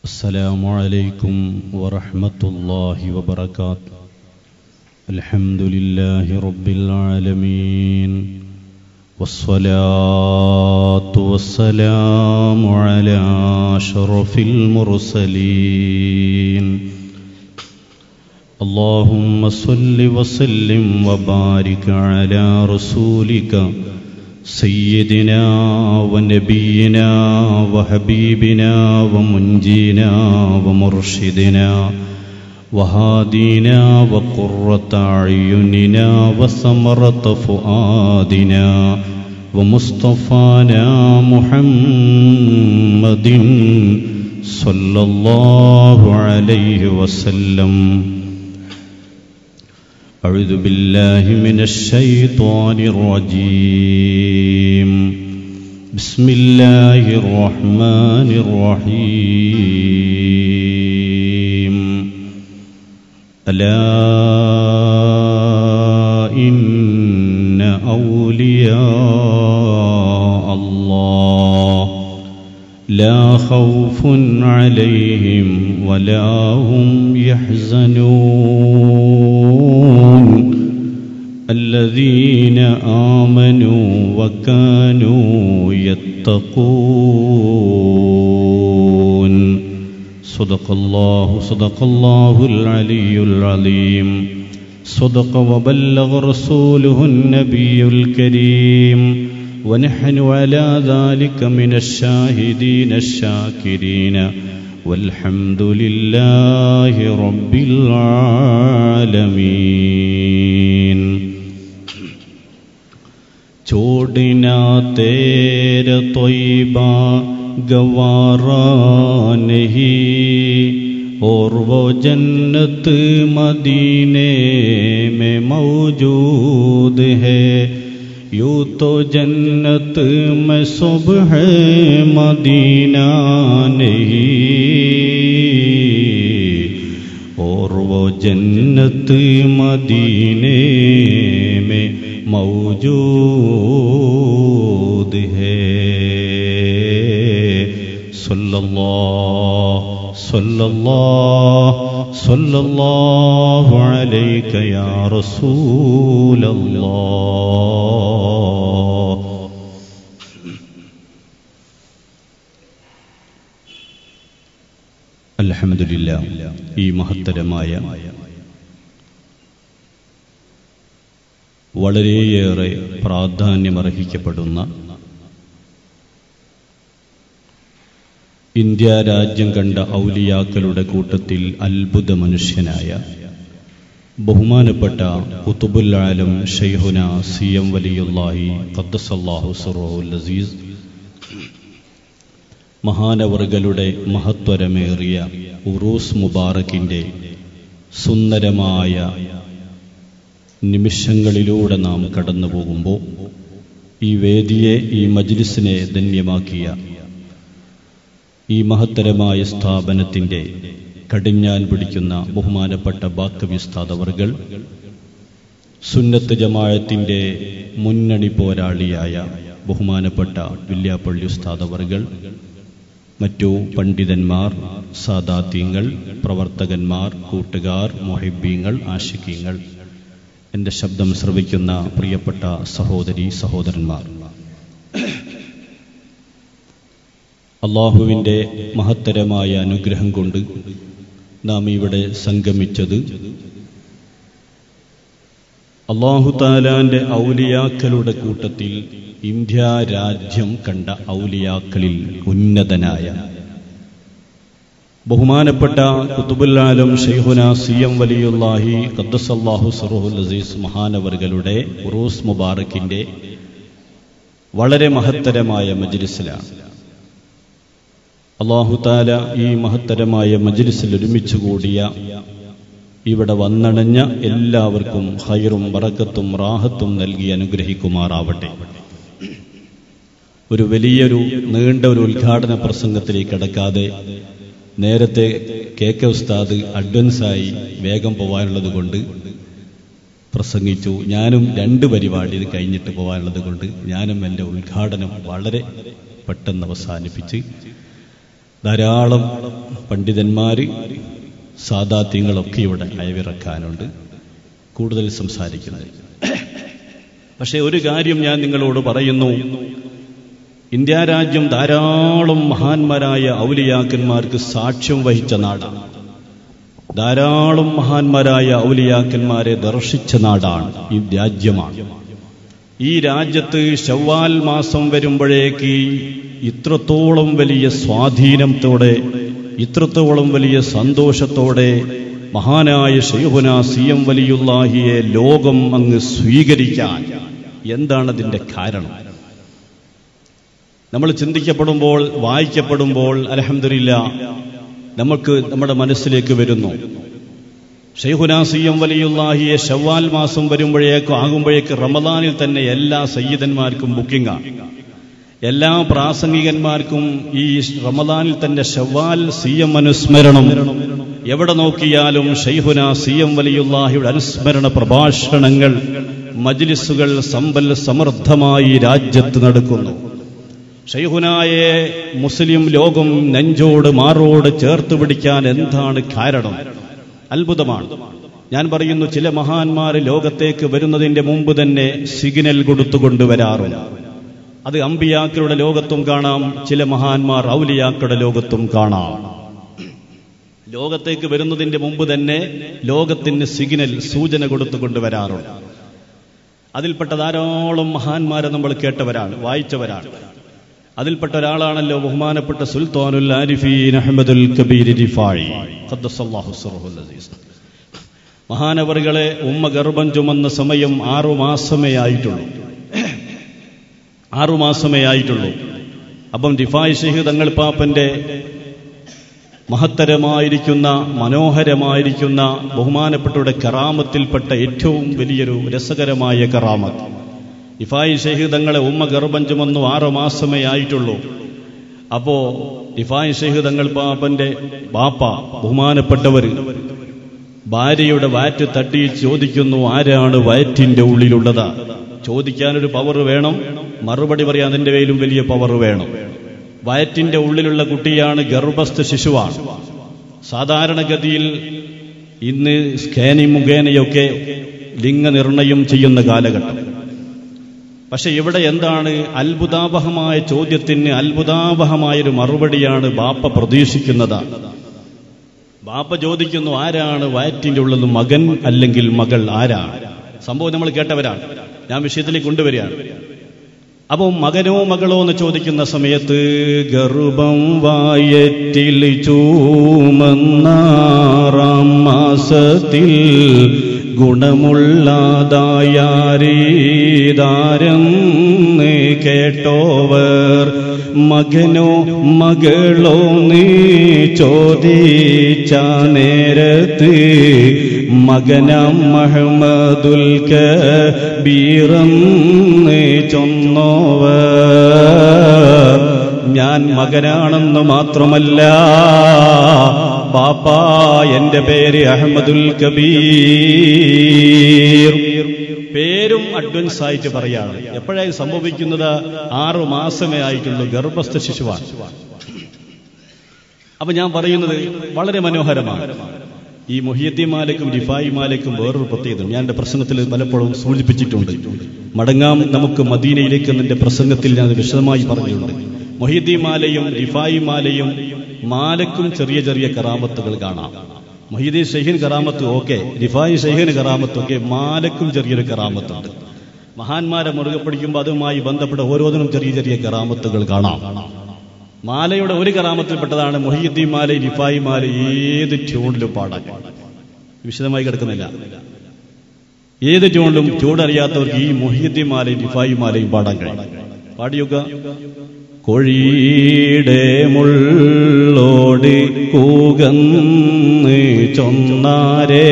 السلام عليكم ورحمة الله وبركاته الحمد لله رب العالمين والصلاة والسلام على أشرف المرسلين اللهم صل وسلم وبارك على رسولك سيدنا ونبينا وحبيبنا ومنجينا ومرشدنا وهادينا وقرة أعيننا وثمرة فؤادنا ومصطفانا محمد صلى الله عليه وسلم أعوذ بالله من الشيطان الرجيم بسم الله الرحمن الرحيم ألا إن أولياء الله لا خوف عليهم ولا هم يحزنون الذين آمنوا وكانوا يتقون صدق الله صدق الله العلي العظيم صدق وبلغ رسوله النبي الكريم ونحن على ذلك من الشاهدين الشاكرين والحمد لله رب العالمين छोड़ना तेर तोयबा गवारा नहीं और वो जन्नत मदीने में मौजूद है यूँ तो जन्नत में सुबह मदीना नहीं और वो जन्नत मदीने में मौजूद है सल्लल्लाहु सल्लल्लाहु सल्लल्लाहु अलैका या रसूल अल्लाह അൽഹംദുലില്ല ഈ മഹത്തരമായ വളരെയേറെ പ്രാധാന്യമർഹിക്കപ്പെടുന്ന ഇന്ത്യ രാജ്യം കണ്ട ഔലിയാക്കളുടെ കൂട്ടത്തിൽ അത്ഭുത മനുഷ്യനായ ബഹുമാനപ്പെട്ട കുത്തുബുൽ ആലം ഷെയ്ഹുന സി എം വലിയുല്ലാഹി ഖദ്ദസല്ലാഹു സുറോൽ അസീസ് മഹാനവറുകളുടെ മഹത്വരമേറിയ ഉറൂസ് മുബാറക്കിൻ്റെ സുന്ദരമായ നിമിഷങ്ങളിലൂടെ നാം കടന്നു പോകുമ്പോൾ ഈ വേദിയെ ഈ മജ്ലിസിനെ ധന്യമാക്കിയ ഈ മഹത്തരമായ സ്ഥാപനത്തിൻ്റെ കടിഞ്ഞാൻ പിടിക്കുന്ന ബഹുമാനപ്പെട്ട ബാക്കവിസ്താദവർകൾ സുന്നത്ത് ജമായത്തിൻ്റെ മുന്നണി പോരാളിയായ ബഹുമാനപ്പെട്ട വില്യാപ്പള്ളി ഉസ്താദവർകൾ മറ്റു പണ്ഡിതന്മാർ സാദാത്യങ്ങൾ പ്രവർത്തകന്മാർ കൂട്ടുകാർ മൊഹിബീങ്ങൾ ആശിക്കീങ്ങൾ എൻ്റെ ശബ്ദം ശ്രവിക്കുന്ന പ്രിയപ്പെട്ട സഹോദരി സഹോദരന്മാർ അള്ളാഹുവിൻ്റെ മഹത്തരമായ അനുഗ്രഹം കൊണ്ട് നാം ഇവിടെ സംഗമിച്ചത് അള്ളാഹു താലാന്റെ ഔലിയാക്കളുടെ കൂട്ടത്തിൽ ഇന്ത്യ രാജ്യം കണ്ട ഔലിയാക്കളിൽ ഉന്നതനായ ബഹുമാനപ്പെട്ട കുത്തുബുല്ലാലും ഷെയ്ഹുന സി എം വലിയുല്ലാഹി ഖദ്ദസല്ലാഹു സറുഹുൽ അസീസ് മഹാനവറുകളുടെ ഉറൂസ് മുബാറക്കിന്റെ വളരെ മഹത്തരമായ മജ്ലിസിലാണ് അള്ളാഹു താല ഈ മഹത്തരമായ മജ്ലിസിൽ ഒരുമിച്ച് കൂടിയ ഇവിടെ വന്നണഞ്ഞ എല്ലാവർക്കും ഹൈറും വറക്കത്തും റാഹത്തും നൽകി അനുഗ്രഹിക്കുമാറാവട്ടെ ഒരു വലിയൊരു നീണ്ട ഒരു ഉദ്ഘാടന പ്രസംഗത്തിലേക്ക് കടക്കാതെ നേരത്തെ കെ കെ ഉസ്താദ് അഡ്വൻസായി വേഗം പോകാനുള്ളത് കൊണ്ട് പ്രസംഗിച്ചു ഞാനും രണ്ട് പരിപാടി ഇത് കഴിഞ്ഞിട്ട് പോകാനുള്ളത് കൊണ്ട് ഞാനും എൻ്റെ ഉദ്ഘാടനം വളരെ പെട്ടെന്ന് അവസാനിപ്പിച്ച് ധാരാളം പണ്ഡിതന്മാര് സാദാത്യങ്ങളൊക്കെ ഇവിടെ അയവിറക്കാനുണ്ട് കൂടുതൽ സംസാരിക്കുന്നത് പക്ഷേ ഒരു കാര്യം ഞാൻ നിങ്ങളോട് പറയുന്നു ഇന്ത്യ രാജ്യം ധാരാളം മഹാന്മാരായ ഔലിയാക്കന്മാർക്ക് സാക്ഷ്യം വഹിച്ച നാടാണ് ധാരാളം മഹാന്മാരായ ഔലിയാക്കന്മാരെ ദർശിച്ച നാടാണ് ഈ രാജ്യമാണ് ഈ രാജ്യത്ത് ശവ്വാൽ മാസം വരുമ്പോഴേക്ക് ഇത്രത്തോളം വലിയ സ്വാധീനത്തോടെ ഇത്രത്തോളം വലിയ സന്തോഷത്തോടെ മഹാനായ ഷെയ്ഹുന സി എം വലിയുല്ലാഹിയെ ലോകം അങ്ങ് സ്വീകരിക്കാൻ എന്താണതിന്റെ കാരണം നമ്മൾ ചിന്തിക്കപ്പെടുമ്പോൾ വായിക്കപ്പെടുമ്പോൾ അലഹമില്ല നമുക്ക് നമ്മുടെ മനസ്സിലേക്ക് വരുന്നു ഷെയ്ഖുനാസിയം വലിയുല്ലാഹിയെ ഷവ്വാൽ മാസം വരുമ്പോഴേക്കും ആകുമ്പോഴേക്ക് റമദാനിൽ തന്നെ എല്ലാ സയ്യിദന്മാർക്കും ബുക്കിംഗാണ് എല്ലാ പ്രാസംഗികന്മാർക്കും ഈ റമദാനിൽ തന്നെ ഷവ്വാൽ സി എം അനുസ്മരണം എവിടെ നോക്കിയാലും ഷെയ്ഖുന സി എം വലിയുല്ലാഹിയുടെ അനുസ്മരണ പ്രഭാഷണങ്ങൾ മജ്ലിസുകൾ സമ്പൽ സമൃദ്ധമായി രാജ്യത്ത് നടക്കുന്നു ഷെയ്ഖുനായെ മുസ്ലിം ലോകം നെഞ്ചോട് മാറോട് ചേർത്ത് പിടിക്കാൻ എന്താണ് കാരണം അത്ഭുതമാണ് ഞാൻ പറയുന്നു ചില മഹാന്മാർ ലോകത്തേക്ക് വരുന്നതിന്റെ മുമ്പ് തന്നെ സിഗ്നൽ കൊടുത്തു കൊണ്ടുവരാറുണ്ട് അത് അമ്പിയാക്കളുടെ ലോകത്തും കാണാം ചില മഹാന്മാർ ഔലിയാക്കളുടെ ലോകത്തും കാണാം ലോകത്തേക്ക് വരുന്നതിന്റെ മുമ്പ് തന്നെ ലോകത്തിന് സിഗ്നൽ സൂചന കൊടുത്തു കൊണ്ടുവരാറുണ്ട് അതിൽപ്പെട്ട ധാരാളം മഹാന്മാരെ നമ്മൾ കേട്ടവരാണ് വായിച്ചവരാണ് അതിൽപ്പെട്ട ഒരാളാണല്ലോ ബഹുമാനപ്പെട്ട സുൽത്താനുൽ ആരിഫീൻ അഹമ്മദുൽ കബീർ റിഫായി ഖദ്ദസല്ലാഹു സിറഹുൽ അസീസ് മഹാനവറുകളെ ഉമ്മ ഗർഭം ചുമന്ന സമയം ആറു മാസമേ ആയിട്ടുള്ളൂ ആറു മാസമേ ആയിട്ടുള്ളൂ അപ്പം റിഫായ് ഷെയ്ഖ് തങ്ങൾ പാപ്പന്റെ മഹത്തരമായിരിക്കുന്ന മനോഹരമായിരിക്കുന്ന ബഹുമാനപ്പെട്ടവരുടെ കറാമത്തിൽപ്പെട്ട ഏറ്റവും വലിയൊരു രസകരമായ കറാമത്ത് ഇഫായി ഷെയ്ഖ് തങ്ങളെ ഉമ്മ ഗർഭം ചുമന്നു ആറു മാസമേ ആയിട്ടുള്ളൂ അപ്പോ ഇഫായി ഷെയ്ഖ് തങ്ങൾ പാപ്പന്റെ ബാപ്പ ബഹുമാനപ്പെട്ടവർ ഭാര്യയുടെ വാറ്റ് തട്ടി ചോദിക്കുന്നു ആരാണ് വയറ്റിന്റെ ഉള്ളിലുള്ളത് ചോദിക്കാനൊരു പവർ വേണം മറുപടി പറയാൻ അതിന്റെ പേരിലും വലിയ പവർ വേണം വയറ്റിന്റെ ഉള്ളിലുള്ള കുട്ടിയാണ് ഗർഭസ്ഥ ശിശുവാണ് സാധാരണഗതിയിൽ ഇന്ന് സ്കാനിങ് മുഖേനയൊക്കെ ലിംഗനിർണയം ചെയ്യുന്ന കാലഘട്ടം പക്ഷെ ഇവിടെ എന്താണ് അത്ഭുതാപഹമായ ചോദ്യത്തിന് അത്ഭുതാപഹമായൊരു മറുപടിയാണ് ബാപ്പ പ്രതീക്ഷിക്കുന്നത് ബാപ്പ ചോദിക്കുന്നു ആരാണ് വയറ്റിന്റെ ഉള്ളത് മകൻ അല്ലെങ്കിൽ മകൾ ആരാണ് സംഭവം നമ്മൾ കേട്ടവരാണ് ഞാൻ വിഷയത്തിലേക്ക് കൊണ്ടുവരികയാണ് അപ്പോൾ മകനോ മകളോ എന്ന് ചോദിക്കുന്ന സമയത്ത് ഗർഭം വായറ്റിൽ ചൂമന്നാറാം മാസത്തിൽ ഗുണമുള്ളതായാരീതാരെന്ന് കേട്ടോവർ മകനോ മകളോ നീ ചോദിച്ച നേരത്ത് മകനം മഹമ്മദുൽ കബീറന്ന് ചൊന്നോവർ ഞാൻ മകനാണെന്ന് മാത്രമല്ല ബാപ്പ എന്റെ പേര് അഹമ്മദുൽ കബീർ പേരും അഡ്വൻസ് ആയിട്ട് പറയാണ് എപ്പോഴായി സംഭവിക്കുന്നത് ആറു മാസമേ ആയിട്ടുള്ളൂ ഗർഭസ്ഥ ശിശുവാണ് അപ്പൊ ഞാൻ പറയുന്നത് വളരെ മനോഹരമാണ് ഈ മൊഹിയത്തി മാലയ്ക്കും റിഫായി മാലയ്ക്കും വേറൊരു പ്രത്യേകത ഞാൻ എന്റെ പ്രസംഗത്തിൽ പലപ്പോഴും സൂചിപ്പിച്ചിട്ടുണ്ട് മടങ്ങാം നമുക്ക് മദീനയിലേക്ക് എന്നെ പ്രസംഗത്തിൽ ഞാൻ വിശദമായി പറഞ്ഞിട്ടുണ്ട് മൊഹിദ്ദീൻ മാലയും റിഫായി മാലയും മാലക്കും ചെറിയ ചെറിയ കറാമത്തുകൾ കാണാം മൊഹീദ്ദീൻ ഷെയ്ഹിൻ കറാമത്ത് ഓക്കെ റിഫായി ഷെയ്ഹിന് കറാമത്ത് ഓക്കെ മാലക്കും ചെറിയൊരു കറാമത്തുണ്ട് മഹാന്മാരെ മുറുകെ പിടിക്കുമ്പോൾ അതുമായി ബന്ധപ്പെട്ട ഓരോന്നിനും ചെറിയ ചെറിയ കറാമത്തുകൾ കാണാം മാലയുടെ ഒരു കറാമത്തിൽപ്പെട്ടതാണ് മൊഹീദ്ദീൻ മാല റിഫായി മാല ഏത് ട്യൂണിലും പാടാൻ വിശദമായി കിടക്കുന്നില്ല ഏത് ട്യൂണിലും ചൂടറിയാത്തവർക്ക് ഈ മൊഹീദ്ദീൻ മാലയും റിഫായി മാലയും പാടാൻ കഴിയും പാടിയൊക്കെ കൊഴിയുടെ മുള്ളോട് കൂകന്ന് ചൊന്നാരെ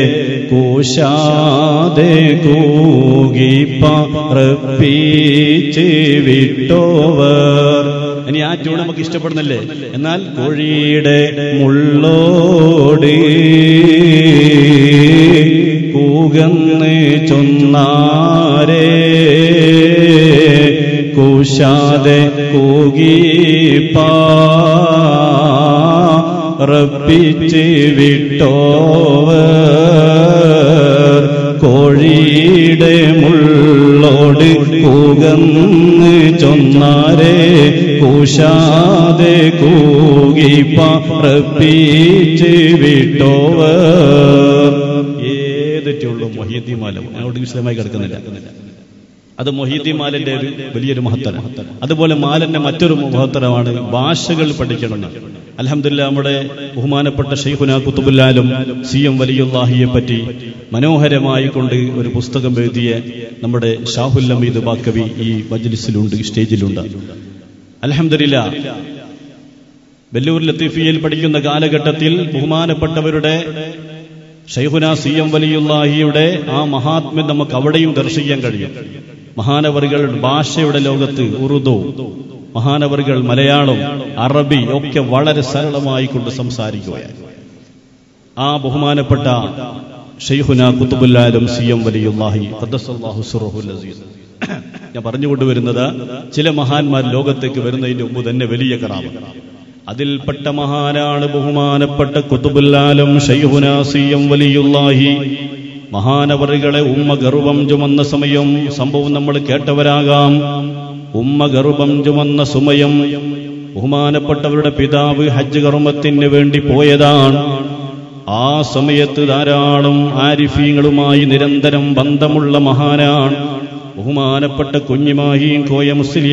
കൂശാതെ കൂകി പറപ്പിച്ച് വിട്ടോവർ ഇനി ആ ട്യൂൺ നമുക്ക് ഇഷ്ടപ്പെടുന്നില്ലേ എന്നാൽ കോഴിയുടെ മുള്ളോട് കൂകന്ന് ചൊന്നാരേ കൂശാതെ കൂകി പാറപ്പിച്ച് റപ്പിച്ച് വിട്ടോവർ കോഴിയുടെ മുള്ളോട് കൂകന്ന് ചൊന്നാരെ കൂശാതെ കൂകിപ്പ റപ്പിച്ച് വിട്ടോവർ ഏതൊക്കെയുള്ളൂ മൊഹീദ്ദിമാലം അവിടെ വിശദമായി കിടക്കുന്നില്ല അത് മൊഹീദ്ദിമാലിന്റെ ഒരു വലിയൊരു മഹത്തരം അതുപോലെ മാലന്റെ മറ്റൊരു മഹത്തരമാണ് ഭാഷകൾ പഠിക്കണം അലഹമില്ല നമ്മുടെ ബഹുമാനപ്പെട്ട ഷെയ്ഖുന കുത്തുബുല്ലാലും സി എം വലിയുല്ലാഹിയെ പറ്റി മനോഹരമായി കൊണ്ട് ഒരു പുസ്തകം എഴുതിയ നമ്മുടെ ഷാഹുൽ അമീദ് ബാക്കവി ഈ മജ്ലിസിലുണ്ട് സ്റ്റേജിലുണ്ട് അലഹമില്ല വെല്ലൂർ ലത്തീഫിയയിൽ പഠിക്കുന്ന കാലഘട്ടത്തിൽ ബഹുമാനപ്പെട്ടവരുടെ ഷൈഹുന സി എം വലിയുല്ലാഹിയുടെ ആ മഹാത്മ്യം നമുക്ക് അവിടെയും ദർശിക്കാൻ കഴിയും മഹാനവറുകൾ ഭാഷയുടെ ലോകത്ത് ഉറുദു മഹാനവറുകൾ മലയാളം അറബി ഒക്കെ വളരെ സരളമായി കൊണ്ട് സംസാരിക്കുകയാണ് ആ ബഹുമാനപ്പെട്ട ഷെയ്ഖുന കുത്തുബുല്ലാലും സി എം വലിയുല്ലാഹി ഖദ്ദസല്ലാഹു സുറഹുൽ അസീസ് ഞാൻ പറഞ്ഞുകൊണ്ടുവരുന്നത് ചില മഹാന്മാർ ലോകത്തേക്ക് വരുന്നതിന് മുമ്പ് തന്നെ വലിയ കറാമ അതിൽപ്പെട്ട മഹാനാണ് ബഹുമാനപ്പെട്ട കുത്തുബുല്ലാലും ഷെയ്ഖുന സി എം വലിയുല്ലാഹി മഹാനവറുകളെ ഉമ്മ ഗർഭം ചുമന്ന സമയം സംഭവം നമ്മൾ കേട്ടവരാകാം ഉമ്മ ഗർഭം ചുമന്ന സമയം ബഹുമാനപ്പെട്ടവരുടെ പിതാവ് ഹജ്ജ് കർമ്മത്തിന് വേണ്ടി പോയതാണ് ആ സമയത്ത് ധാരാളം ആരിഫീങ്ങളുമായി നിരന്തരം ബന്ധമുള്ള മഹാനാണ് ബഹുമാനപ്പെട്ട കുഞ്ഞിമാഹിയും കോയ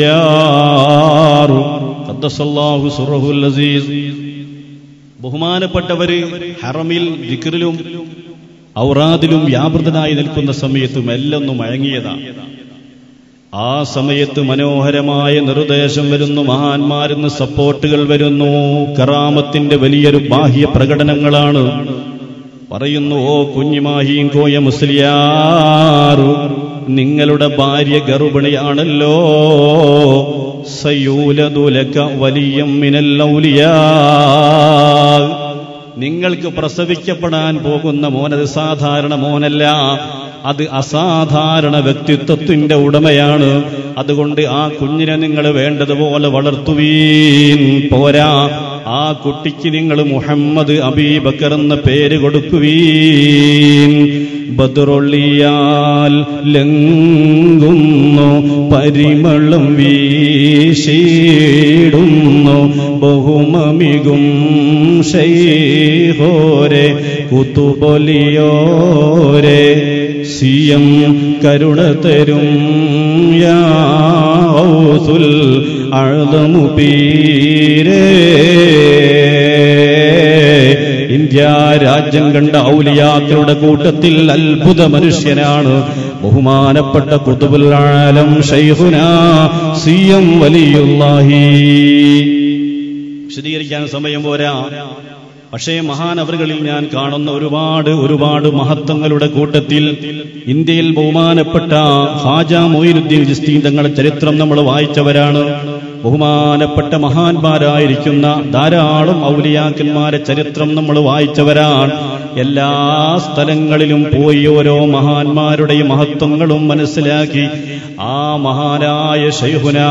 മുസ്ലിയാറും ഖദ്ദസല്ലാഹു സുറഹുൽ അസീസ് ബഹുമാനപ്പെട്ടവര് ഹറമിൽ ദിക്റിലും ഔറാദിലും വ്യാപൃതനായി നിൽക്കുന്ന സമയത്തും എല്ലാം മഴങ്ങിയതാണ് ആ സമയത്ത് മനോഹരമായ നിർദ്ദേശം വരുന്നു മഹാന്മാരിന്ന് സപ്പോർട്ടുകൾ വരുന്നു കറാമത്തിന്റെ വലിയൊരു ബാഹ്യ പ്രകടനങ്ങളാണ് പറയുന്നു ഓ കുഞ്ഞിമാഹിയും കോയ മുസ്ലിയാറു നിങ്ങളുടെ ഭാര്യ ഗർഭിണിയാണല്ലോ സയൂലതുലക വലിയം മിനല്ലൗലിയാ നിങ്ങൾക്ക് പ്രസവിക്കപ്പെടാൻ പോകുന്ന മോനത് സാധാരണ മോനല്ല അത് അസാധാരണ വ്യക്തിത്വത്തിന്റെ ഉടമയാണ് അതുകൊണ്ട് ആ കുഞ്ഞിനെ നിങ്ങൾ വേണ്ടതുപോലെ വളർത്തുവീൻ പോരാ ആ കുട്ടിക്ക് നിങ്ങൾ മുഹമ്മദ് അബീബക്കർ എന്ന പേര് കൊടുക്കുവീൻ ബദറൊള്ളിയാൽ ലംഘുന്നു പരിമളം വീശിടുന്നു ബഹുമമികും ഷൈഹോരെ കുത്തുപൊലിയോരെ സിയം കരുണ തരും യാസുൽ അഴുതമു പീരേ ഇന്ത്യ രാജ്യം കണ്ട ഔലിയാക്കളുടെ കൂട്ടത്തിൽ അത്ഭുത മനുഷ്യനാണ് ബഹുമാനപ്പെട്ട കുതുബുൽ ആലം ഷൈഹുന സി എം വലിയുല്ലാഹി വിശദീകരിക്കാൻ സമയം പോരാ പക്ഷേ മഹാനവറുകളിൽ ഞാൻ കാണുന്ന ഒരുപാട് ഒരുപാട് മഹത്വങ്ങളുടെ കൂട്ടത്തിൽ ഇന്ത്യയിൽ ബഹുമാനപ്പെട്ട ഹാജ മൊയ്നുദ്ദീൻ ജിസ്തീൻ തങ്ങളുടെ ചരിത്രം നമ്മൾ വായിച്ചവരാണ് ബഹുമാനപ്പെട്ട മഹാന്മാരായിരിക്കുന്ന ധാരാളം ഔലിയാക്കന്മാരെ ചരിത്രം നമ്മൾ വായിച്ചവരാണ് എല്ലാ സ്ഥലങ്ങളിലും പോയി ഓരോ മഹാന്മാരുടെയും മഹത്വങ്ങളും മനസ്സിലാക്കി ആ മഹാനായ ഷൈഹുന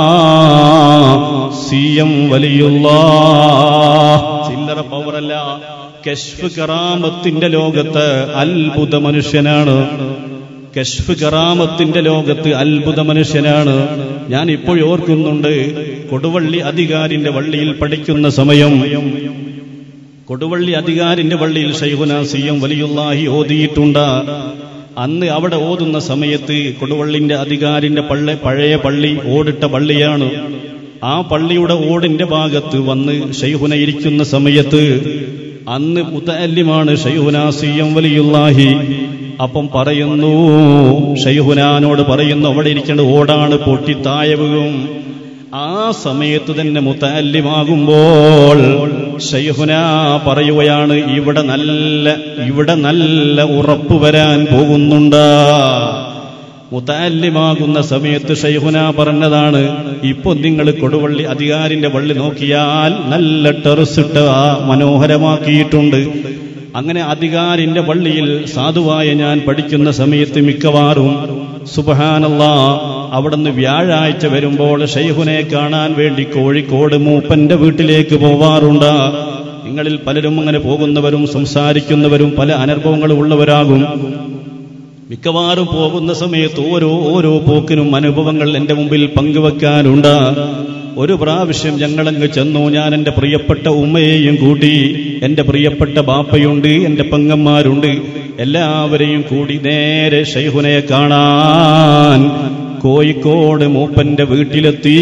സി എം വലിയുള്ള ചില്ലറ പവറല്ല കശ്ഫ് കറാമത്തിന്റെ ലോകത്ത് അത്ഭുത മനുഷ്യനാണ് കശ്ഫ് കറാമത്തിന്റെ ലോകത്ത് അത്ഭുത മനുഷ്യനാണ് ഞാൻ ഇപ്പോൾ ഓർക്കുന്നുണ്ട് കൊടുവള്ളി അധികാരിന്റെ വള്ളിയിൽ പഠിക്കുന്ന സമയം കൊടുവള്ളി അധികാരിന്റെ വള്ളിയിൽ ഷൈഹുന സി എം വലിയുള്ളാഹി ഓതിയിട്ടുണ്ട് അന്ന് അവിടെ ഓതുന്ന സമയത്ത് കൊടുവള്ളിന്റെ അധികാരിന്റെ പള്ളി പഴയ പള്ളി ഓടിട്ട പള്ളിയാണ് ആ പള്ളിയുടെ ഓടിന്റെ ഭാഗത്ത് വന്ന് ഷൈഹുന ഇരിക്കുന്ന സമയത്ത് അന്ന് മുത്തല്യമാണ് ഷൈഹുന സി എം വലിയുള്ളാഹി അപ്പം പറയുന്നു ഷൈഹുനാനോട് പറയുന്നു അവിടെ ഇരിക്കേണ്ട ഓടാണ് പൊട്ടി തായവും ആ സമയത്ത് തന്നെ മുത്തല്യമാകുമ്പോൾ ഷൈഹുന പറയുകയാണ് ഇവിടെ നല്ല ഇവിടെ നല്ല ഉറപ്പ് വരാൻ പോകുന്നുണ്ട് മുത്താല്യമാകുന്ന സമയത്ത് ഷൈഹുന പറഞ്ഞതാണ് ഇപ്പൊ നിങ്ങൾ കൊടുവള്ളി അധികാരിന്റെ വള്ളി നോക്കിയാൽ നല്ല ടെറസിട്ട് മനോഹരമാക്കിയിട്ടുണ്ട് അങ്ങനെ അധികാരിന്റെ പള്ളിയിൽ സാധുവായ ഞാൻ പഠിക്കുന്ന സമയത്ത് മിക്കവാറും സുബഹാനല്ല അവിടുന്ന് വ്യാഴാഴ്ച വരുമ്പോൾ ഷൈഹുനെ കാണാൻ വേണ്ടി കോഴിക്കോട് മൂപ്പന്റെ വീട്ടിലേക്ക് പോവാറുണ്ട് നിങ്ങളിൽ പലരും അങ്ങനെ പോകുന്നവരും സംസാരിക്കുന്നവരും പല അനർഭവങ്ങളും ഉള്ളവരാകും മിക്കവാറും പോകുന്ന സമയത്ത് ഓരോ ഓരോ പോക്കിനും അനുഭവങ്ങൾ എന്റെ മുമ്പിൽ പങ്കുവെക്കാനുണ്ട് ഒരു പ്രാവശ്യം ഞങ്ങളങ്ങ് ചെന്നു ഞാൻ എൻ്റെ പ്രിയപ്പെട്ട ഉമ്മയെയും കൂട്ടി എൻ്റെ പ്രിയപ്പെട്ട ബാപ്പയുണ്ട് എൻ്റെ പെങ്ങന്മാരുണ്ട് എല്ലാവരെയും കൂടി നേരെ ഷൈഹുനയെ കാണാൻ കോഴിക്കോട് മൂപ്പന്റെ വീട്ടിലെത്തി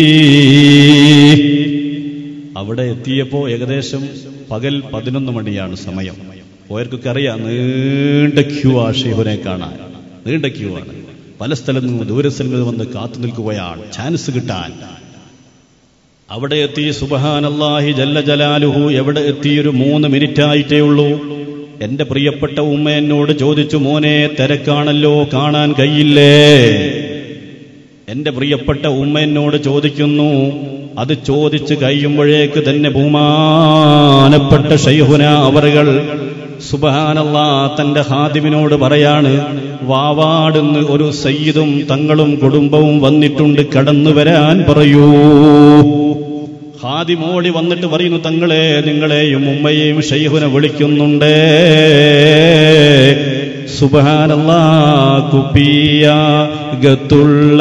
അവിടെ എത്തിയപ്പോ ഏകദേശം പകൽ പതിനൊന്ന് മണിയാണ് സമയം പോയർക്കൊക്കെ അറിയാം നീണ്ട ക്യൂ ആ ഷെയ്ഹുനെ കാണാൻ നീണ്ട ക്യൂ ആണ് പല സ്ഥലത്തു നിന്ന് ദൂരസ്ഥലങ്ങളിൽ വന്ന് കാത്തു നിൽക്കുകയാണ് ചാൻസ് കിട്ടാൻ അവിടെ എത്തി സുബഹാനല്ലാഹി ജല്ല ജലാലുഹു എവിടെ എത്തി ഒരു മൂന്ന് മിനിറ്റ് ആയിട്ടേ ഉള്ളൂ എന്റെ പ്രിയപ്പെട്ട ഉമ്മ എന്നോട് ചോദിച്ചു മോനെ തിരക്കാണല്ലോ കാണാൻ കഴിയില്ലേ എന്റെ പ്രിയപ്പെട്ട ഉമ്മ എന്നോട് ചോദിക്കുന്നു അത് ചോദിച്ച് കഴിയുമ്പോഴേക്ക് തന്നെ ബഹുമാനപ്പെട്ട ഷൈഹുന അവറുകൾ സുബഹാനല്ല തന്റെ ഹാദിമിനോട് പറയാണ് വാവാടുന്ന് ഒരു സയ്യിദും തങ്ങളും കുടുംബവും വന്നിട്ടുണ്ട് കടന്നു വരാൻ പറയൂ ഹാദിമോടി വന്നിട്ട് പറയുന്നു തങ്ങളെ നിങ്ങളെയും ഉമ്മയെയും ഷൈഹുനെ വിളിക്കുന്നുണ്ടേ സുബാനല്ല കുപ്പിയ ഗത്തുള്ള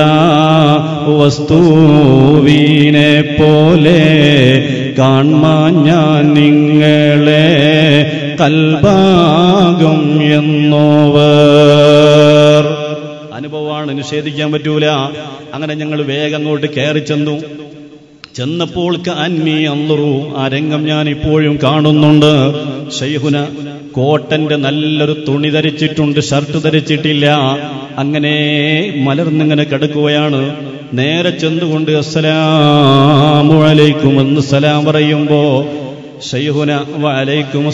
വസ്തുവിനെ പോലെ കാൺമാൻ ഞാൻ നിങ്ങളെ കൽഭാഗം എന്നോവർ അനുഭവമാണ് നിഷേധിക്കാൻ പറ്റൂല അങ്ങനെ ഞങ്ങൾ വേഗം അങ്ങോട്ട് കയറി ചെന്നു ചെന്നപ്പോൾ അന്മി അന്നുറു ആ രംഗം ഞാൻ ഇപ്പോഴും കാണുന്നുണ്ട് ഷൈഹുന കോട്ടന്റെ നല്ലൊരു തുണി ധരിച്ചിട്ടുണ്ട് ഷർട്ട് ധരിച്ചിട്ടില്ല അങ്ങനെ മലർന്നിങ്ങനെ കിടക്കുകയാണ് നേരെ ചെന്നുകൊണ്ട് അസ്സലാമു അലൈക്കും എന്ന് സലാം പറയുമ്പോ ഷൈഹുന വലൈക്കും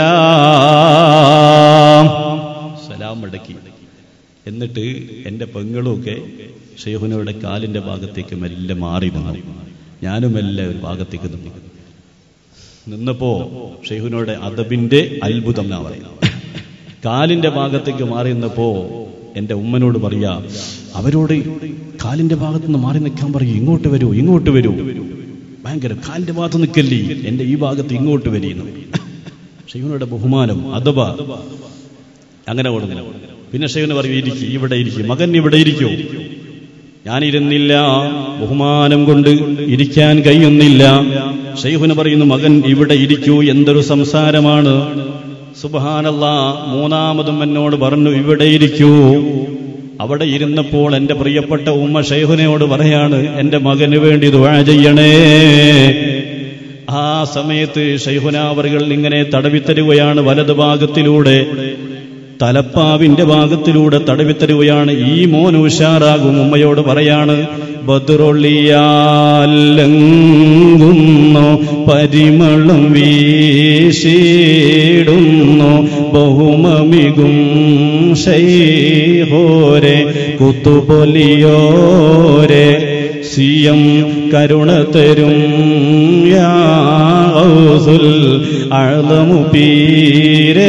അസ്സലാം സലാം മടക്കി എന്നിട്ട് എന്റെ പെങ്ങളുമൊക്കെ ഷെയ്ഹുനയുടെ കാലിന്റെ ഭാഗത്തേക്ക് മെല്ലെ മാറി നിന്നു ഞാനും മെല്ലെ ഒരു ഭാഗത്തേക്ക് നിന്നു നിന്നപ്പോ ഷെയ്ഹുനയുടെ അദബിന്റെ അത്ഭുതം എന്നാ പറയുന്നത് കാലിന്റെ ഭാഗത്തേക്ക് മാറി നിന്നപ്പോ എന്റെ ഉമ്മനോട് പറയാ അവരോട് കാലിന്റെ ഭാഗത്ത് നിന്ന് മാറി നിൽക്കാൻ പറയൂ ഇങ്ങോട്ട് വരൂ ഇങ്ങോട്ട് വരൂ ഭയങ്കര കാലിന്റെ ഭാഗത്ത് നിൽക്കല്ലേ എന്റെ ഈ ഭാഗത്ത് ഇങ്ങോട്ട് വരീന്നു ഷെയ്ഹുനയുടെ ബഹുമാനം അഥവ അങ്ങനെ കൊടുക്കുന്നു പിന്നെ ഷെയ്ഖിന് പറയും ഇരിക്കും ഇവിടെ ഇരിക്കും മകൻ ഇവിടെ ഇരിക്കൂ ഞാനിരുന്നില്ല ബഹുമാനം കൊണ്ട് ഇരിക്കാൻ കഴിയുന്നില്ല ഷെയ്ഖുന് പറയുന്നു മകൻ ഇവിടെ ഇരിക്കൂ എന്തൊരു സംസാരമാണ് സുബഹാനല്ല മൂന്നാമതും എന്നോട് പറഞ്ഞു ഇവിടെ ഇരിക്കൂ അവിടെ ഇരുന്നപ്പോൾ എന്റെ പ്രിയപ്പെട്ട ഉമ്മ ഷെയ്ഖുനയോട് പറയാണ് എന്റെ മകന് വേണ്ടി ദുആ ചെയ്യണേ ആ സമയത്ത് ഷെയ്ഖുനാവറുകൾ ഇങ്ങനെ തടവിത്തരുകയാണ് വലതുഭാഗത്തിലൂടെ തലപ്പാവിന്റെ ഭാഗത്തിലൂടെ തടവിത്തരുകയാണ് ഈ മോൻ ഉഷാറാകും ഉമ്മയോട് പറയാണ് ബദുറൊള്ളിയാലെങ്ങുന്നു പരിമളം വീശിടുന്നു ബഹുമമികും ശൈഹോരെ കുത്തുപൊലിയോരെ സിയം കരുണ തരും യാസുൽ അഴലമു പീരേ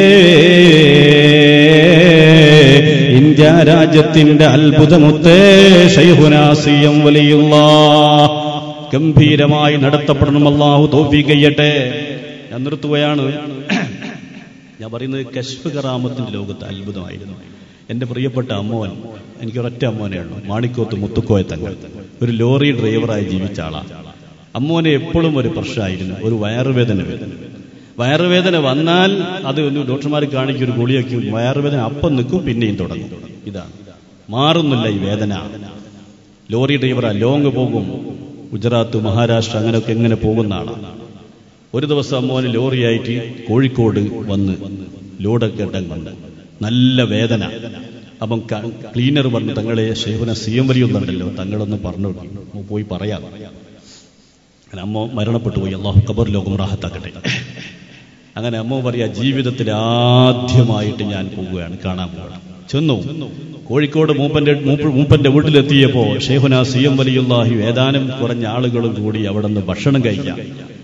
ഇന്ത്യ രാജ്യത്തിന്റെ അത്ഭുതമുത്തേ ഷൈഹുനാസിയം വലിയുള്ള ഗംഭീരമായി നടത്തപ്പെടണം അള്ളാഹു തോഫിക്കയ്യട്ടെ ഞാൻ നിർത്തുകയാണ് ഞാൻ പറയുന്നത് കശ്ഫ് കറാമത്തിന്റെ ലോകത്ത് അത്ഭുതമായിരുന്നു എന്റെ പ്രിയപ്പെട്ട അമ്മോൻ എനിക്ക് ഒരൊറ്റ അമ്മോനേ ഉള്ളൂ മാണിക്കോത്ത് മുത്തുക്കോയ തങ്ങൾ ഒരു ലോറി ഡ്രൈവറായി ജീവിച്ച ആളാണ് അമ്മോനെ എപ്പോഴും ഒരു പ്രശ്നമായിരുന്നു ഒരു വയറുവേദന വരും വയറുവേദന വന്നാൽ അത് ഒന്ന് ഡോക്ടർമാർ കാണിക്കും ഒരു ഗുളിയൊക്കെ വയറുവേദന അപ്പം നിൽക്കും പിന്നെയും തുടങ്ങും ഇതാണ് മാറുന്നില്ല ഈ വേദന ലോറി ഡ്രൈവറാ ലോങ് പോകും ഗുജറാത്ത് മഹാരാഷ്ട്ര അങ്ങനെയൊക്കെ എങ്ങനെ പോകുന്ന ആളാണ് ഒരു ദിവസം അമ്മോന് ലോറിയായിട്ട് കോഴിക്കോട് വന്ന് ലോഡൊക്കെ ഇട്ടം വന്ന് നല്ല വേദന അപ്പം ക്ലീനർ പറഞ്ഞു തങ്ങളെ ഷെയ്ഫിനെ സി എം വരിയൊന്നുണ്ടല്ലോ തങ്ങളൊന്ന് പറഞ്ഞു പോയി പറയാം അങ്ങനെ അമ്മ മരണപ്പെട്ടു പോയി അള്ളാഹു ഖബർ ലോകം റാഹത്താക്കട്ടെ അങ്ങനെ അമ്മ പറയാ ജീവിതത്തിൽ ആദ്യമായിട്ട് ഞാൻ പോവുകയാണ് കാണാൻ പോകണം ചെന്നു കോഴിക്കോട് മൂപ്പന്റെ മൂപ്പ- മൂപ്പന്റെ വീട്ടിലെത്തിയപ്പോ ഷെയ്ഖുന സി എം വലിയുല്ലാഹി ഏതാനും കുറഞ്ഞ ആളുകളും കൂടി അവിടെ നിന്ന് ഭക്ഷണം കഴിക്കാം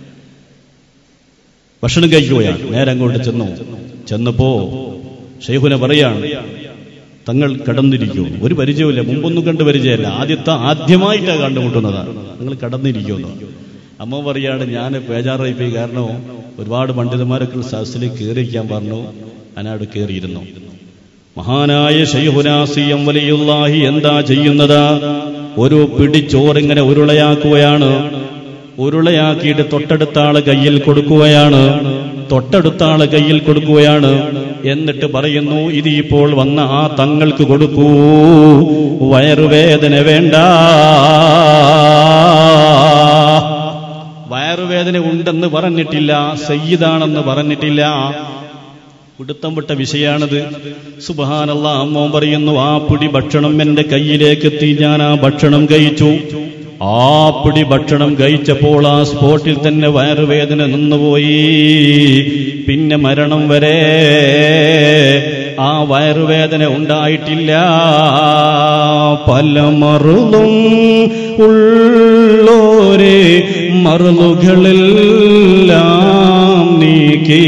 ഭക്ഷണം കഴിക്കുകയാണ് നേരെ അങ്ങോട്ട് ചെന്നു ചെന്നപ്പോ ഷെയ്ഖുന പറയാണ് തങ്ങൾ കടന്നിരിക്കൂ ഒരു പരിചയമില്ല മുമ്പൊന്നും കണ്ട് പരിചയമല്ല ആദ്യത്തെ ആദ്യമായിട്ടാണ് കണ്ടുമുട്ടുന്നതാണ് നിങ്ങൾ കടന്നിരിക്കുമെന്ന് അമ്മ പറയാണ് ഞാൻ ബേജാറായി പോയി കാരണം ഒരുപാട് പണ്ഡിതന്മാരൊക്കെ സദസ്സിൽ കയറിയിരിക്കാൻ പറഞ്ഞു ഞാനവിടെ കയറിയിരുന്നു മഹാനായ ഷൈഹുനാസിയം വലിയുള്ളാഹി എന്താ ചെയ്യുന്നത് ഒരു പിടി ചോറിങ്ങനെ ഉരുളയാക്കുകയാണ് ഉരുളയാക്കിയിട്ട് തൊട്ടടുത്ത ആള് കയ്യിൽ കൊടുക്കുകയാണ് തൊട്ടടുത്ത ആള് കയ്യിൽ കൊടുക്കുകയാണ് എന്നിട്ട് പറയുന്നു ഇത് ഇപ്പോൾ വന്ന ആ തങ്ങൾക്ക് കൊടുക്കൂ വയറുവേദന വേണ്ട വയറുവേദന ഉണ്ടെന്ന് പറഞ്ഞിട്ടില്ല സയ്യിദാണെന്ന് പറഞ്ഞിട്ടില്ല പിടുത്തം വിട്ട വിഷയാണത് സുബഹാനല്ല അമ്മോൻ പറയുന്നു ആ പിടി ഭക്ഷണം എന്റെ കയ്യിലേക്ക് എത്തി ഞാൻ ആ ഭക്ഷണം കഴിച്ചു ആ പിടി ഭക്ഷണം കഴിച്ചപ്പോൾ ആ സ്പോട്ടിൽ തന്നെ വയറുവേദന നിന്നുപോയി പിന്നെ മരണം വരെ ആ വയറുവേദന ഉണ്ടായിട്ടില്ല പല മറുതും ഉള്ളോരെ മറുതുകളെല്ലാം നീക്കി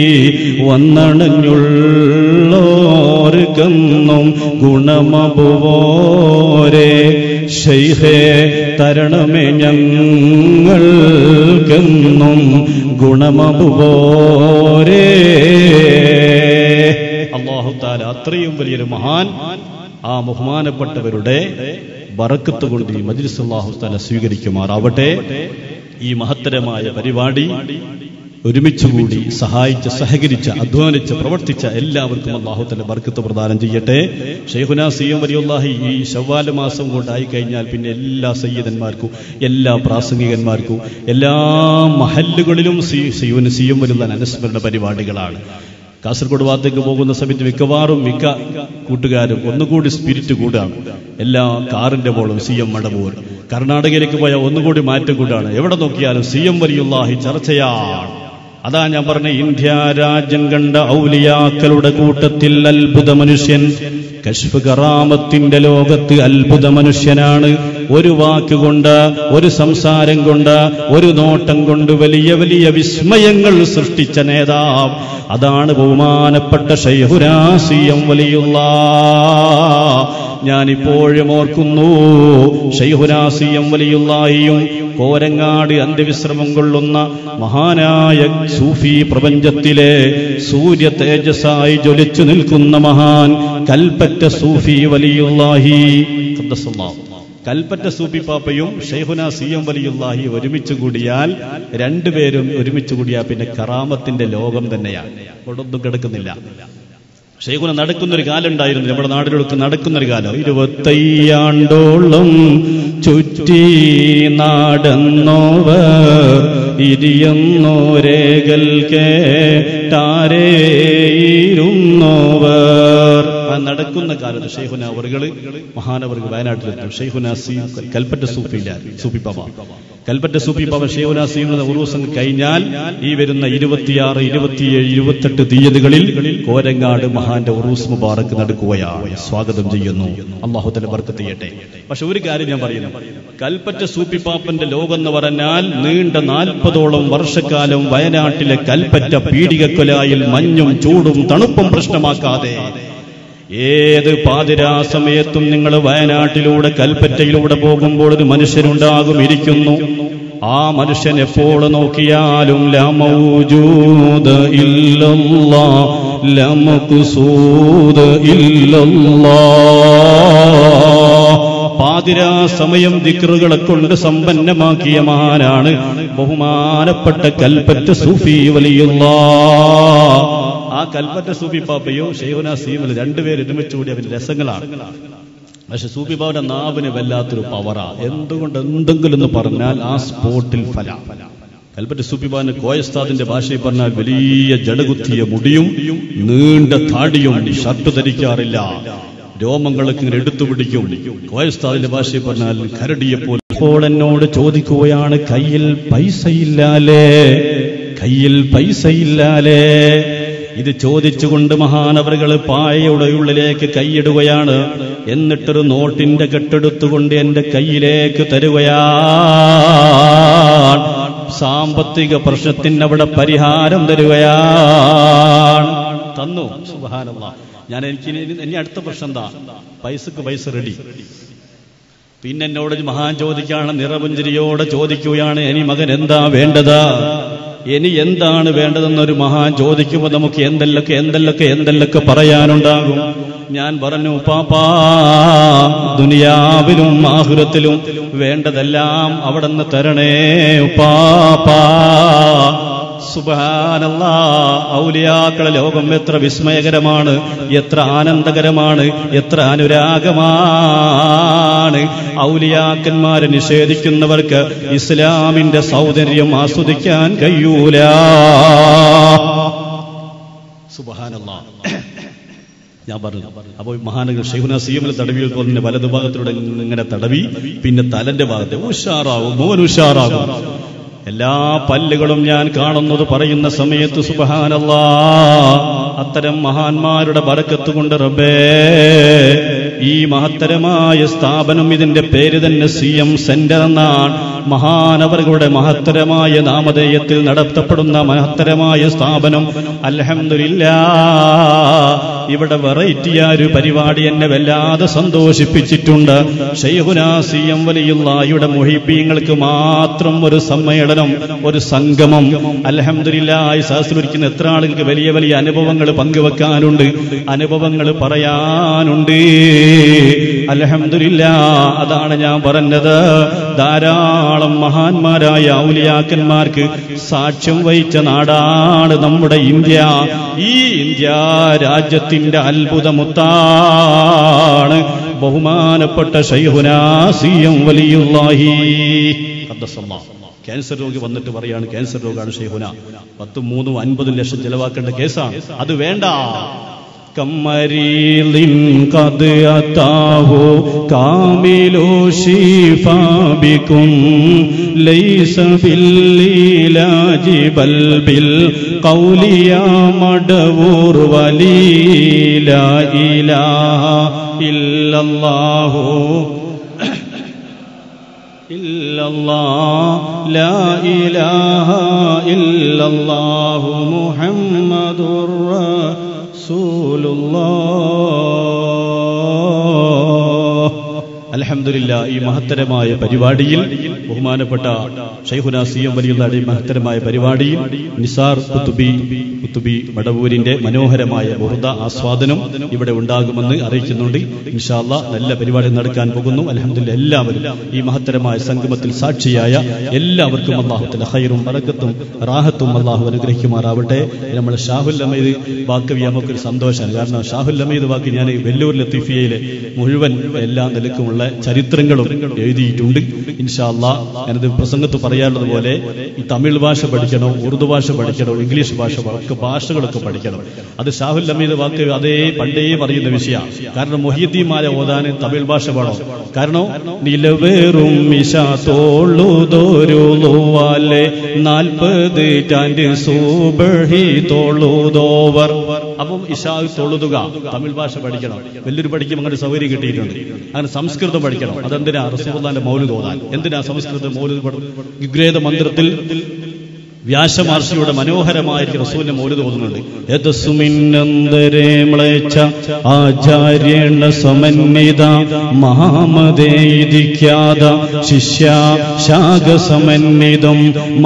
വന്നണഞ്ഞുള്ളോർക്കെന്നും ഗുണമപുവോരെ ശൈഹേ തരണമേ ഞങ്ങൾക്കെന്നും ഗുണമപുവോരേ അള്ളാഹു താല അത്രയും വലിയൊരു മഹാൻ ആ ബഹുമാനപ്പെട്ടവരുടെ ബറക്കത്ത് കൊണ്ട് ഈ മജ്ലിസ് അള്ളാഹു താല സ്വീകരിക്കുമാറാവട്ടെ ഈ മഹത്തരമായ പരിപാടി ഒരുമിച്ചുകൂടി സഹായിച്ച് സഹകരിച്ച് അധ്വാനിച്ച് പ്രവർത്തിച്ച എല്ലാവർക്കും അള്ളാഹുത്തല ബർക്കത്ത് പ്രദാനം ചെയ്യട്ടെ ഷെയ്ഖുന സിയം വലിയുള്ളാഹി ഈ ശവ്വാല മാസം കൊണ്ടായി കഴിഞ്ഞാൽ പിന്നെ എല്ലാ സയ്യിദന്മാർക്കും എല്ലാ പ്രാസംഗികന്മാർക്കും എല്ലാ മഹല്ലുകളിലും സിയുന് സിയം വരുന്ന അനുസ്മരണ പരിപാടികളാണ് കാസർഗോഡ് ഭാഗത്തേക്ക് പോകുന്ന സമയത്ത് മിക്കവാറും മിക്ക കൂട്ടുകാരും ഒന്നുകൂടി സ്പിരിറ്റ് കൂടാണ് എല്ലാ കാറിന്റെ പോളും സി എം മടവൂർ കർണാടകയിലേക്ക് പോയാൽ ഒന്നുകൂടി മാറ്റം കൂടാണ് എവിടെ നോക്കിയാലും സി എം വലിയുള്ളാഹി ചർച്ചയാണ് അതാ ഞാൻ പറഞ്ഞ ഇന്ത്യ രാജ്യം കണ്ട ഔലിയാക്കളുടെ കൂട്ടത്തിൽ അത്ഭുത മനുഷ്യൻ കശ്ഫ് കറാമത്തിന്റെ ലോകത്ത് അത്ഭുത മനുഷ്യനാണ് ഒരു വാക്കുകൊണ്ട് ഒരു സംസാരം കൊണ്ട് ഒരു നോട്ടം കൊണ്ട് വലിയ വലിയ വിസ്മയങ്ങൾ സൃഷ്ടിച്ച നേതാവ് അതാണ് ബഹുമാനപ്പെട്ട ഷൈഹുരാസിയം വലിയുള്ള ഞാനിപ്പോഴും ഓർക്കുന്നു ഷൈഹുരാസിയം വലിയുള്ളാഹിയും കോരങ്ങാട് അന്ത്യവിശ്രമം കൊള്ളുന്ന മഹാനായ സൂഫി പ്രപഞ്ചത്തിലെ സൂര്യ തേജസ്സായി ജ്വലിച്ചു നിൽക്കുന്ന മഹാൻ കൽപ്പറ്റ സൂഫി വലിയുള്ളാഹി ഖദ്ദസല്ലാഹു. കൽപ്പറ്റ സൂഫി പാപ്പയും ഷെയ്ഖുന സി എം വലിയുള്ളാഹി ഒരുമിച്ച് കൂടിയാൽ രണ്ടുപേരും ഒരുമിച്ച് കൂടിയാൽ പിന്നെ കറാമത്തിന്റെ ലോകം തന്നെയാണ് അവിടൊന്നും കിടക്കുന്നില്ല ഷെയ്ഖുന നടക്കുന്നൊരു കാലം ഉണ്ടായിരുന്നു നമ്മുടെ നാടിലൊക്കെ നടക്കുന്നൊരു കാലം ഇരുപത്തയ്യാണ്ടോളം ചുറ്റി നടന്നോവർ ഇരിയുന്നോരേകൽ കേട്ടാരേയിരുന്നോവർ ആ നടക്കുന്ന കാലത്ത് ഷെയ്ഖുന അവറുകള് മഹാനവർക്ക് വയനാട്ടിലെത്തും ഷെയ്ഖുന സി കൽപ്പറ്റ സൂഫിയില്ല സൂഫി പാപ്പ കൽപ്പറ്റ സൂഫി പാപ്പ ഷെയ്ഖുന സീമുന്ന ഉറൂസം കഴിഞ്ഞാൽ ഈ വരുന്ന ഇരുപത്തിയാറ് ഇരുപത്തിയേഴ് ഇരുപത്തെട്ട് തീയതികളിൽ കോരങ്ങാട് മഹാന്റെ ഉറൂസ് മുബാറക്ക് നടക്കുകയാണ് സ്വാഗതം ചെയ്യുന്നു അള്ളാഹുത്തല ബർക്കത്ത് ചെയ്യട്ടെ പക്ഷെ ഒരു കാര്യം ഞാൻ പറയുന്നു കൽപ്പറ്റ സൂപ്പി പാപ്പന്റെ ലോകം എന്ന് പറഞ്ഞാൽ നീണ്ട നാൽപ്പതോളം വർഷക്കാലം വയനാട്ടിലെ കൽപ്പറ്റ പീഡികക്കൊലായിൽ മഞ്ഞും ചൂടും തണുപ്പും പ്രശ്നമാക്കാതെ ഏത് പാതിരാ സമയത്തും നിങ്ങൾ വയനാട്ടിലൂടെ കൽപ്പറ്റയിലൂടെ പോകുമ്പോൾ ഒരു മനുഷ്യനുണ്ടാകും ഇരിക്കുന്നു ആ മനുഷ്യൻ എപ്പോൾ നോക്കിയാലും ലമൗജൂദ് ഇല്ലല്ലാ ലമഖ്സൂദ് ഇല്ലല്ലാ പാതിരാ സമയം ദിക്റുകളെ കൊണ്ട് സമ്പന്നമാക്കിയ മഹാനാണ് ബഹുമാനപ്പെട്ട കൽപ്പറ്റ സൂഫി വലിയുള്ള ആ കൽപ്പറ്റ സൂഫി പാപ്പയും ഷെയ്ഖുന സീമൽ രണ്ടുപേരും ഒരുമിച്ച് കൂടി അവന് രസങ്ങളാണ് പക്ഷെ സൂഫി ബാബയുടെ നാവിന് വല്ലാത്തൊരു പവറാ എന്തുകൊണ്ട് എന്തെങ്കിലും എന്ന് പറഞ്ഞാൽ ആ സ്പോട്ടിൽ ഫല കൽപ്പറ്റ സൂഫിബാന് കോയസ്താദിന്റെ ഭാഷയിൽ പറഞ്ഞാൽ വലിയ ജടകുത്തിയ മുടിയും നീണ്ട താടിയും ഷർട്ട് ധരിക്കാറില്ല രോമങ്ങളൊക്കെ ഇങ്ങനെ എടുത്തു പിടിക്കും കോയസ്താദിന്റെ ഭാഷയിൽ പറഞ്ഞാൽ കരടിയെപ്പോലെ ഇപ്പോൾ എന്നോട് ചോദിക്കുകയാണ് കയ്യിൽ പൈസയില്ലാലേ കയ്യിൽ പൈസയില്ലാലേ ഇത് ചോദിച്ചുകൊണ്ട് മഹാനവറുകൾ പായയുടെ ഉള്ളിലേക്ക് കൈയിടുകയാണ് എന്നിട്ടൊരു നോട്ടിന്റെ കെട്ടെടുത്തുകൊണ്ട് എന്റെ കയ്യിലേക്ക് തരുകയാണ് സാമ്പത്തിക പ്രശ്നത്തിന് അവിടെ പരിഹാരം തരുകയാണ് തന്നു സുബാനല്ല ഞാൻ എനിക്ക് ഇനി- ഇനി അടുത്ത പ്രശ്നം എന്താ പൈസക്ക് പൈസ റെഡി പിന്നെ എന്നോട് മഹാൻ ചോദിക്കാണ് നിറപുഞ്ചിരിയോടെ ചോദിക്കുകയാണ് ഇനി മകൻ എന്താ വേണ്ടത് ഇനി എന്താണ് വേണ്ടതെന്നൊരു മഹാൻ ചോദിക്കുമ്പോൾ നമുക്ക് എന്തെല്ലൊക്കെ എന്തെല്ലൊക്കെ എന്തെല്ലൊക്കെ പറയാനുണ്ടാകും ഞാൻ പറഞ്ഞു പാപ്പാ ദുനിയാവിലും ആഹുരത്തിലും വേണ്ടതെല്ലാം അവിടെ നിന്ന് തരണേ ഉപ്പാപ്പാ സുബാനല്ലാ ഔലിയാക്കളെ ലോകം എത്ര വിസ്മയകരമാണ് എത്ര ആനന്ദകരമാണ് എത്ര അനുരാഗമാണ് ഔലിയാക്കന്മാരെ നിഷേധിക്കുന്നവർക്ക് ഇസ്ലാമിന്റെ സൗന്ദര്യം ആസ്വദിക്കാൻ കഴിയൂല സുബാനല്ലാ ഞാൻ പറഞ്ഞു അപ്പോൾ മഹാനഗർ ഷെയ്ഖുന സീമിൽ തടവി തന്നെ വലതുഭാഗത്തിലൂടെ ഇങ്ങനെ തടവി പിന്നെ തലന്റെ ഭാഗത്തെ ഉഷാറാവും മോൻ ഉഷാറാകും എല്ലാ പല്ലുകളും ഞാൻ കാണുന്നത് പറയുന്ന സമയത്ത് സുബഹാനല്ലാ അത്തരം മഹാന്മാരുടെ ബറക്കത്ത് കൊണ്ട് റബ്ബേ ഈ മഹത്തരമായ സ്ഥാപനം ഇതിന്റെ പേര് തന്നെ സി എം സെന്റർ എന്നാണ് മഹാനവറുകളുടെ മഹത്തരമായ നാമധേയത്തിൽ നടത്തപ്പെടുന്ന മഹത്തരമായ സ്ഥാപനം അൽഹംദുലില്ലാ ഇവിടെ വെറൈറ്റിയായ ഒരു പരിപാടി എന്നെ വല്ലാതെ സന്തോഷിപ്പിച്ചിട്ടുണ്ട് ഷെയ്ഹുന സി എം വലിയുള്ളായുടെ മുഹിബീങ്ങൾക്ക് മാത്രം ഒരു സമ്മേളനം ഒരു സംഗമം അലഹമില്ലായി സഹസ്രിക്കുന്ന എത്ര ആളുകൾക്ക് വലിയ വലിയ അനുഭവങ്ങൾ പങ്കുവെക്കാനുണ്ട് അനുഭവങ്ങൾ പറയാനുണ്ട് അലഹമില്ല അതാണ് ഞാൻ പറഞ്ഞത് ധാരാളം മഹാന്മാരായ ഔലിയാക്കന്മാർക്ക് സാക്ഷ്യം വഹിച്ച നാടാണ് നമ്മുടെ ഇന്ത്യ ഈ ഇന്ത്യ രാജ്യത്തിന്റെ അത്ഭുതമുത്താണ് ബഹുമാനപ്പെട്ട ഷൈഹുനാസിയം വലിയുള്ളാഹി ക്യാൻസർ രോഗി വന്നിട്ട് പറയാണ് ക്യാൻസർ രോഗമാണ് ഷെയ്ഹുന പത്തും മൂന്നും അൻപതും ലക്ഷം ചെലവാക്കേണ്ട കേസാണ് അത് വേണ്ട كمريض قد أتاه كامل شفاء بكم ليس بالعلاج بل بالقول يا مدور ولي لا إله إلا الله إلا الله لا إله إلا الله محمد رسول الله അലഹമില്ല ഈ മഹത്തരമായ പരിപാടിയിൽ ബഹുമാനപ്പെട്ട ഷൈഖുന സി എം വലിയുള്ള മഹത്തരമായ പരിപാടിയിൽ നിസാർ കുത്തുബി കുത്തുബി മടവൂരിന്റെ മനോഹരമായ ബുഹൃദ ആസ്വാദനം ഇവിടെ ഉണ്ടാകുമെന്ന് അറിയിക്കുന്നുണ്ട് ഇൻഷാല്ല നല്ല പരിപാടി നടക്കാൻ പോകുന്നു അലഹമില്ല എല്ലാവരും ഈ മഹത്തരമായ സംഗമത്തിൽ സാക്ഷിയായ എല്ലാവർക്കും അള്ളാഹുത്തിന്റെ ഹൈറും വടക്കത്തും റാഹത്തും അള്ളാഹു അനുഗ്രഹിക്കുമാറാവട്ടെ നമ്മൾ ഷാഹുൽ അമീദ് വാക്കവി നമുക്കൊരു സന്തോഷമാണ് കാരണം ഷാഹുൽ അമീദ് വാക്ക് ഞാൻ വെല്ലൂർ ലത്തീഫിയയിലെ മുഴുവൻ എല്ലാ നിലക്കുമുള്ള ചരിത്രങ്ങളും എഴുതിയിട്ടുണ്ട് ഇൻഷാല്ല ഞാനത് പ്രസംഗത്ത് പറയാനുള്ളത് പോലെ ഈ തമിഴ് ഭാഷ പഠിക്കണോ ഉറുദു ഭാഷ പഠിക്കണോ ഇംഗ്ലീഷ് ഭാഷ ഒക്കെ ഭാഷകളൊക്കെ പഠിക്കണം അത് ഷാഹുൽ അമീദ് വാക്ക് അതേ പണ്ടേ പറയുന്ന വിഷയമാണ് കാരണം മൊഹിയദ്ദീമാരെ ഓതാൻ തമിഴ് ഭാഷ വേണം കാരണം നിലവേറും മിശ തോളുതോരുവാലെ നാൽപ്പത് ടാൻഡ് സൂബഹി തോളുതോവർ അപ്പം ഇഷാ തൊഴുതുക തമിഴ് ഭാഷ പഠിക്കണം വലിയൊരു പഠിക്കും അങ്ങനെ സൗകര്യം കിട്ടിയിട്ടുണ്ട് അങ്ങനെ സംസ്കൃതം പഠിക്കണം അതെന്തിനാ റസൂള്ളാന്റെ മൗലു തോന്നാൻ എന്തിനാ സംസ്കൃത മൗലു വിഗ്രേത മന്ത്രത്തിൽ വ്യാസമഹർഷിയുടെ മനോഹരമായ റസൂലിന്റെ മൗലു തോന്നുന്നുണ്ട് യദസ്മിന്നന്തരേ മ്ലേച്ഛ ആചാര്യേണ സമന്വിത മഹാമതേദിഖ്യാത ശിഷ്യ ശാഖ സമന്വിതം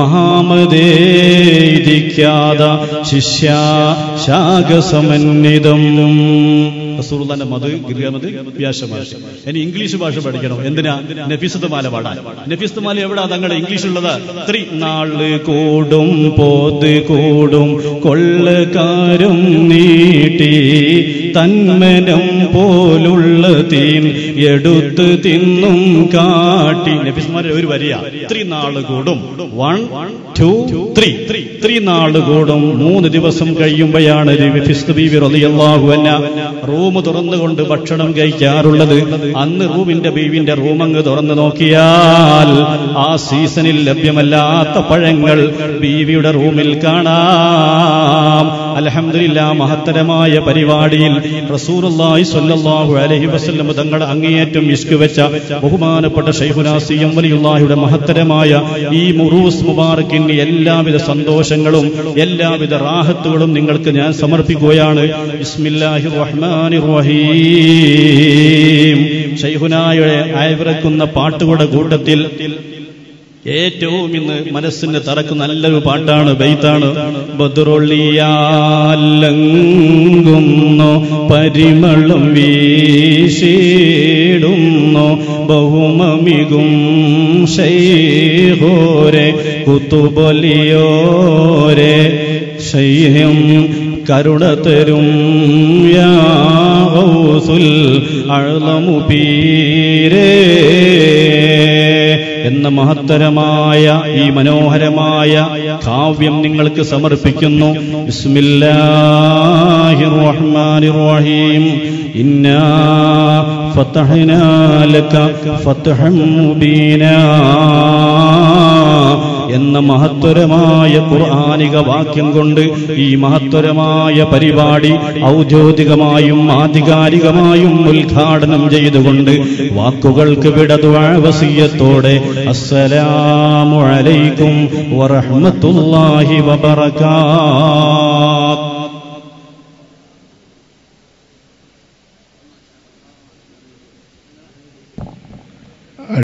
മഹാമതേദിഖ്യാത ശിഷ്യ ശാഖ സമന്വിതം റസൂലുള്ളാന്റെ മത് ഗിരിയമത് വ്യാസമഹർഷി ഇനി ഇംഗ്ലീഷ് ഭാഷ പഠിക്കണം എന്തിനാ നഫീസത്തുമാല പാടാൻ നഫീസത്തുമാല എവിടാ തങ്ങളുടെ ഇംഗ്ലീഷ് ഉള്ളത് ത്രി നാള് കൂടും പോത് കൂടും കൊള്ളക്കാരും നീട്ടി തന്മനം പോലുള്ള തീൻ എടുത്ത് തിന്നും കാട്ടി നഫീസ്മാരെ ഒരു വരിക ത്രി നാള് കൂടും വൺ ടു ത്രീ ത്രീ നാള് കൂടും മൂന്ന് ദിവസം കഴിയുമ്പോഴാണ് റൂം തുറന്നുകൊണ്ട് ഭക്ഷണം കഴിക്കാറുള്ളത് അന്ന് റൂമിന്റെ ബീവിന്റെ റൂം അങ്ങ് തുറന്നു നോക്കിയാൽ ആ സീസണിൽ ലഭ്യമല്ലാത്ത പഴങ്ങൾ ബീവിയുടെ റൂമിൽ കാണാം അലഹമില്ല മഹത്തരമായ പരിപാടിയിൽ റസൂറുല്ലാഹി സ്വല്ലല്ലാഹു അലൈഹി വസല്ലം തങ്ങളുടെ അങ്ങേയറ്റം ഇഷ്കു വെച്ച ബഹുമാനപ്പെട്ട ഷൈഖുനാസിയം വലിയുള്ളാഹിയുടെ മഹത്തരമായ ഈ മുറൂസ് മുബാറക്കിന് എല്ലാവിധ സന്തോഷങ്ങളും എല്ലാവിധ റാഹത്തുകളും നിങ്ങൾക്ക് ഞാൻ സമർപ്പിക്കുകയാണ് ബിസ്മില്ലാഹിർ റഹ്മാനിർ റഹീം ഷൈഹുനായുടെ അയവിറക്കുന്ന പാട്ടുകളുടെ കൂട്ടത്തിൽ ഏറ്റവും ഇന്ന് മനസ്സിന് തറക്കുന്ന നല്ലൊരു പാട്ടാണ് ബെയ്ത്താണ് ബദറുള്ളിയാലങ്ങുന്നു പരിമളം വീശിടുന്നു ബഹുമമികും ശൈഹോരെ കുത്തുബലിയോരെ ശൈഹ്യം കരുണ തരും യാസുൽ അഴലമു പീരേ എന്ന മഹത്തരമായ ഈ മനോഹരമായ കാവ്യം നിങ്ങൾക്ക് സമർപ്പിക്കുന്നു ബിസ്മില്ലാഹിർ റഹ്മാനിർ റഹീം ഇന്നാ ഫതഹ്നാ ലക ഫതഹം മുബീനാ എന്ന മഹത്വരമായ ഖുർആാനിക വാക്യം കൊണ്ട് ഈ മഹത്വരമായ പരിപാടി ഔദ്യോഗികമായും ആധികാരികമായും ഉദ്ഘാടനം ചെയ്തുകൊണ്ട് വാക്കുകൾക്ക് വിടതുവസീയത്തോടെ അസ്സലാമു അലൈക്കും വറഹ്മത്തുള്ളാഹി വബറകാത്ത്